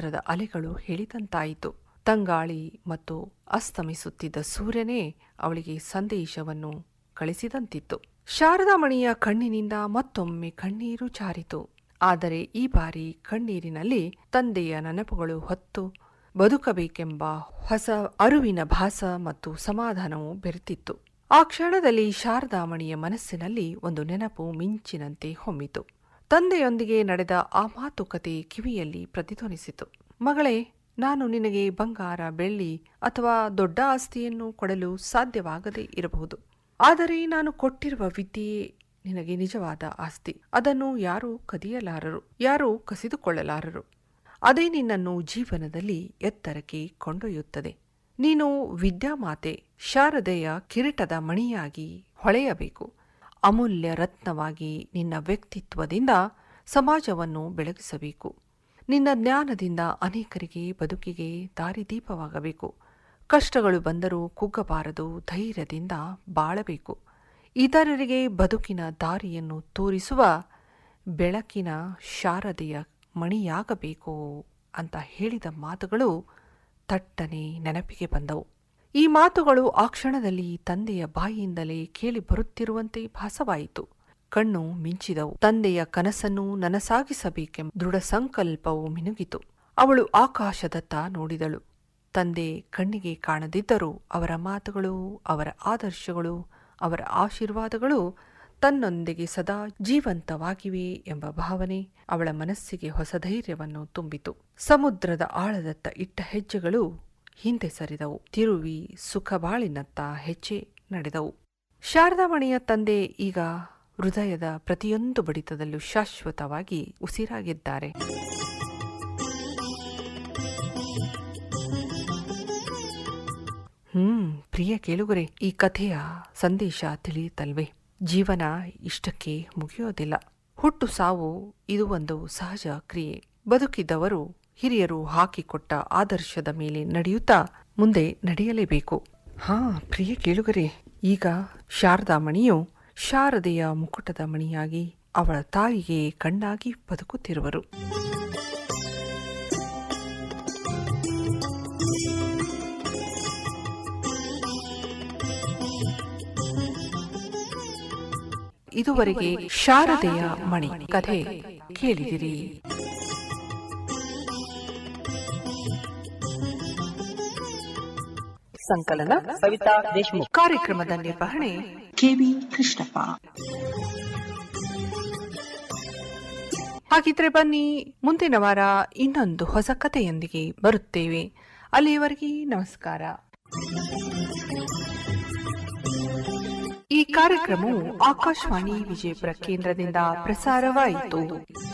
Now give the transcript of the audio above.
ಸಮುದ್ರದ ಅಲೆಗಳು ಹೇಳಿದಂತಾಯಿತು ತಂಗಾಳಿ ಮತ್ತು ಅಸ್ತಮಿಸುತ್ತಿದ್ದ ಸೂರ್ಯನೇ ಅವಳಿಗೆ ಸಂದೇಶವನ್ನು ಕಳಿಸಿದಂತಿತ್ತು ಶಾರದಾಮಣಿಯ ಕಣ್ಣಿನಿಂದ ಮತ್ತೊಮ್ಮೆ ಕಣ್ಣೀರು ಜಾರಿತು ಆದರೆ ಈ ಬಾರಿ ಕಣ್ಣೀರಿನಲ್ಲಿ ತಂದೆಯ ನೆನಪುಗಳು ಹೊತ್ತು ಬದುಕಬೇಕೆಂಬ ಹೊಸ ಅರುವಿನ ಭಾಸ ಮತ್ತು ಸಮಾಧಾನವು ಬೆರೆತಿತ್ತು ಆ ಕ್ಷಣದಲ್ಲಿ ಶಾರದಾಮಣಿಯ ಮನಸ್ಸಿನಲ್ಲಿ ಒಂದು ನೆನಪು ಮಿಂಚಿನಂತೆ ಹೊಮ್ಮಿತು ತಂದೆಯೊಂದಿಗೆ ನಡೆದ ಆ ಮಾತುಕತೆ ಕಿವಿಯಲ್ಲಿ ಪ್ರತಿಧ್ವನಿಸಿತು ಮಗಳೇ ನಾನು ನಿನಗೆ ಬಂಗಾರ ಬೆಳ್ಳಿ ಅಥವಾ ದೊಡ್ಡ ಆಸ್ತಿಯನ್ನು ಕೊಡಲು ಸಾಧ್ಯವಾಗದೇ ಇರಬಹುದು ಆದರೆ ನಾನು ಕೊಟ್ಟಿರುವ ವಿದ್ಯೆಯೇ ನಿನಗೆ ನಿಜವಾದ ಆಸ್ತಿ ಅದನ್ನು ಯಾರೂ ಕದಿಯಲಾರರು ಯಾರೂ ಕಸಿದುಕೊಳ್ಳಲಾರರು ಅದೇ ನಿನ್ನನ್ನು ಜೀವನದಲ್ಲಿ ಎತ್ತರಕ್ಕೆ ಕೊಂಡೊಯ್ಯುತ್ತದೆ ನೀನು ವಿದ್ಯಾಮಾತೆ ಶಾರದೆಯ ಕಿರೀಟದ ಮಣಿಯಾಗಿ ಹೊಳೆಯಬೇಕು ಅಮೂಲ್ಯ ರತ್ನವಾಗಿ ನಿನ್ನ ವ್ಯಕ್ತಿತ್ವದಿಂದ ಸಮಾಜವನ್ನು ಬೆಳಗಿಸಬೇಕು ನಿನ್ನ ಜ್ಞಾನದಿಂದ ಅನೇಕರಿಗೆ ಬದುಕಿಗೆ ದಾರಿದೀಪವಾಗಬೇಕು ಕಷ್ಟಗಳು ಬಂದರೂ ಕುಗ್ಗಬಾರದು ಧೈರ್ಯದಿಂದ ಬಾಳಬೇಕು ಇತರರಿಗೆ ಬದುಕಿನ ದಾರಿಯನ್ನು ತೋರಿಸುವ ಬೆಳಕಿನ ಶಾರದೆಯ ಮಣಿಯಾಗಬೇಕು ಅಂತ ಹೇಳಿದ ಮಾತುಗಳು ತಟ್ಟನೆ ನೆನಪಿಗೆ ಬಂದವು ಈ ಮಾತುಗಳು ಆ ಕ್ಷಣದಲ್ಲಿ ತಂದೆಯ ಬಾಯಿಯಿಂದಲೇ ಕೇಳಿ ಬರುತ್ತಿರುವಂತೆ ಭಾಸವಾಯಿತು ಕಣ್ಣು ಮಿಂಚಿದವು ತಂದೆಯ ಕನಸನ್ನು ನನಸಾಗಿಸಬೇಕೆಂಬ ದೃಢ ಸಂಕಲ್ಪವು ಮಿನುಗಿತು ಅವಳು ಆಕಾಶದತ್ತ ನೋಡಿದಳು ತಂದೆ ಕಣ್ಣಿಗೆ ಕಾಣದಿದ್ದರೂ ಅವರ ಮಾತುಗಳು ಅವರ ಆದರ್ಶಗಳು ಅವರ ಆಶೀರ್ವಾದಗಳು ತನ್ನೊಂದಿಗೆ ಸದಾ ಜೀವಂತವಾಗಿವೆ ಎಂಬ ಭಾವನೆ ಅವಳ ಮನಸ್ಸಿಗೆ ಹೊಸ ಧೈರ್ಯವನ್ನು ತುಂಬಿತು ಸಮುದ್ರದ ಆಳದತ್ತ ಇಟ್ಟ ಹೆಜ್ಜೆಗಳು ಹಿಂದೆ ಸರಿದವು ತಿರುವಿ ಸುಖಬಾಳಿನತ್ತ ಹೆಜ್ಜೆ ನಡೆದವು ಶಾರದಾಮಣಿಯ ತಂದೆ ಈಗ ಹೃದಯದ ಪ್ರತಿಯೊಂದು ಬಡಿತದಲ್ಲೂ ಶಾಶ್ವತವಾಗಿ ಉಸಿರಾಗಿದ್ದಾರೆ ಹ್ಮ್ ಪ್ರಿಯ ಕೇಳುಗರೆ ಈ ಕಥೆಯ ಸಂದೇಶ ತಿಳಿಯುತ್ತಲ್ವೇ ಜೀವನ ಇಷ್ಟಕ್ಕೆ ಮುಗಿಯೋದಿಲ್ಲ ಹುಟ್ಟು ಸಾವು ಇದು ಒಂದು ಸಹಜ ಕ್ರಿಯೆ ಬದುಕಿದ್ದವರು ಹಿರಿಯರು ಹಾಕಿಕೊಟ್ಟ ಆದರ್ಶದ ಮೇಲೆ ನಡೆಯುತ್ತಾ ಮುಂದೆ ನಡೆಯಲೇಬೇಕು ಹಾ ಪ್ರಿಯ ಕೇಳುಗರೆ ಈಗ ಶಾರದಾ ಮಣಿಯು ಶಾರದೆಯ ಮುಕುಟದ ಮಣಿಯಾಗಿ ಅವಳ ತಾಯಿಗೆ ಕಣ್ಣಾಗಿ ಬದುಕುತ್ತಿರುವರು ಇದುವರೆಗೆ ಶಾರದೆಯ ಮಣಿ ಕಥೆ ಕೇಳಿದಿರಿ ಸಂಕಲನ ಕವಿತಾ ದೇಶಮುಖ್ ಕಾರ್ಯಕ್ರಮದ ನಿರ್ವಹಣೆ ಕೆವಿ ಕೃಷ್ಣಪ್ಪ ಹಾಗಿದ್ರೆ ಬನ್ನಿ ಮುಂದಿನ ವಾರ ಇನ್ನೊಂದು ಹೊಸ ಕಥೆಯೊಂದಿಗೆ ಬರುತ್ತೇವೆ ಅಲ್ಲಿಯವರೆಗೆ ನಮಸ್ಕಾರ ಈ ಕಾರ್ಯಕ್ರಮವು ಆಕಾಶವಾಣಿ ವಿಜಯಪುರ ಕೇಂದ್ರದಿಂದ ಪ್ರಸಾರವಾಯಿತು